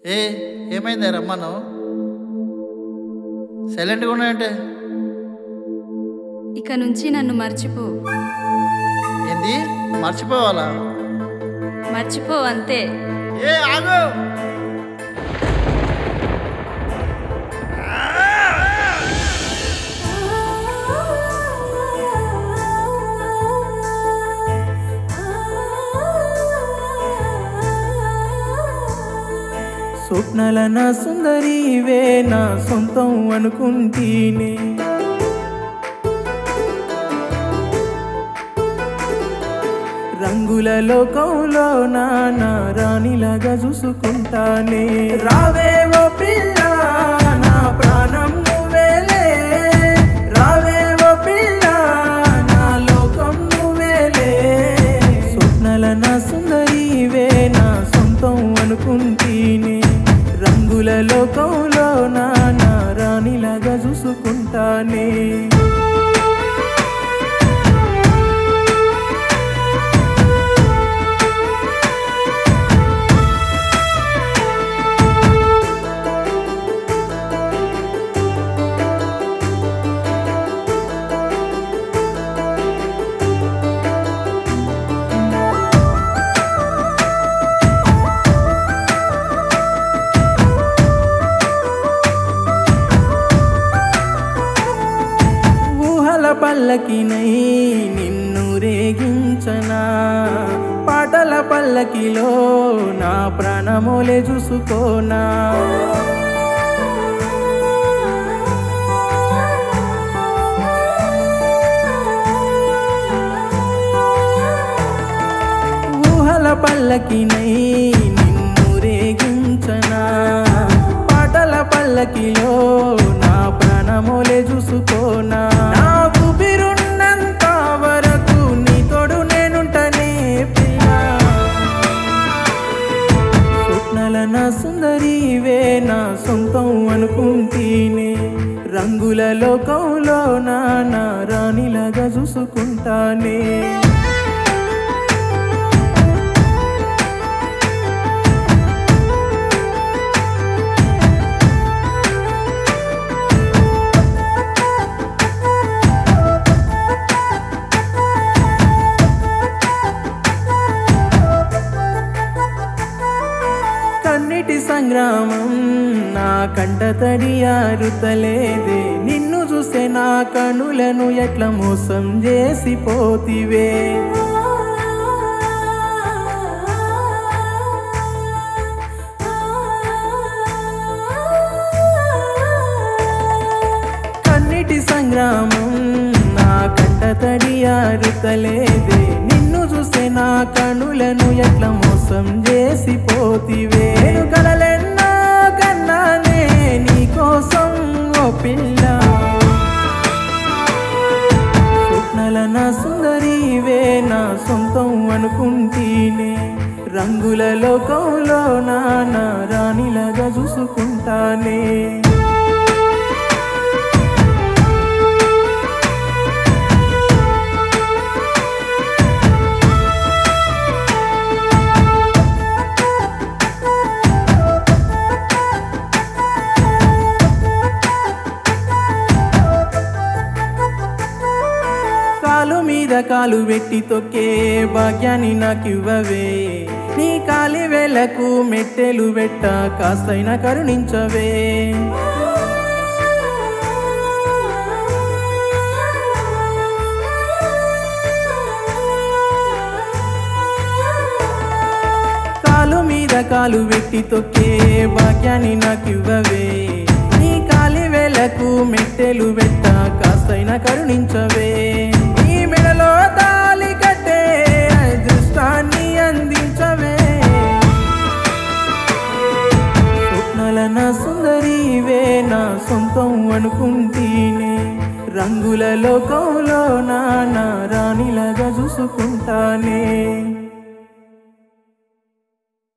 ఏ ఏమైంది రమ్మను సైలెంట్గా ఉన్నాయంటే ఇక నుంచి నన్ను మర్చిపో ఏంది మర్చిపోవాలా మర్చిపో అంతే ఏ ఆగు స్వప్నల నా సుందరివే నా సొంతం అనుకుంటీనే రంగుల లోకంలో నా నా రాణిలాగా చూసుకుంటానే రావేవో పిల్ల నా ప్రాణం నువ్వేలే రావేవో పిల్ల నా లోకం నువ్వేలే స్వప్నల నా సుందరివే నా సొంతం అనుకుంటీనే రంగుల లోకంలో నా నా రాణిలాగా చూసుకుంటానే ఊహల పల్లకినై నిన్ను రేగించనా పాటల పల్లకిలో నా ప్రాణమోలే చూసుకోనా ఊహల పల్లకినై నిన్ను రేగించనా పాటల పల్లకిలో నా ప్రాణమోలే చూసుకోనా నా ఊపిరున్నంత వరకు నీ తోడు నేనుంటనే పిల్ల స్వప్నల నా సుందరివే నా సొంతం అనుకుంటీనే రంగుల లోకంలో నా నా రాణిలాగా చూసుకుంటానే కన్నిటి సంగ్రామం నా కంట తడి ఆరుతలేదే నిన్ను చూస్తే నా కనులను ఎట్లా మోసం చేసి పోతివే కన్నిటి సంగ్రామం నా కంట తడి ఆరుతలేదే నిన్ను చూస్తే నా కనులను ఎట్లా మోసం చేసి పోతివే నేను కలలెన్నో కన్నానే నీ కోసం ఓ పిల్ల స్వప్నల నా సుందరివే నా సొంతం అనుకుంటీనే రంగుల లోకంలో నా నా రాణిలాగా చూసుకుంటానే కాలు మీద కాలు పెట్టి తొక్కే భాగ్యాన్ని నాకివ్వవే నీ కాలి వేలకు మెట్టెలు పెట్ట కాస్తైనా కరుణించవే కాలు మీద కాలు పెట్టి తొక్కే భాగ్యాన్ని నాకివ్వవే నీ కాలి వేలకు మెట్టెలు పెట్ట కాస్తైనా కరుణించవే నీ మెడలో తాలి కట్టే అదృష్టాన్ని అందించవే స్వప్నల నా సుందరివే నా సొంతం అనుకుంటీనే రంగుల లోకంలో నా నా రాణిలాగా చూసుకుంటానే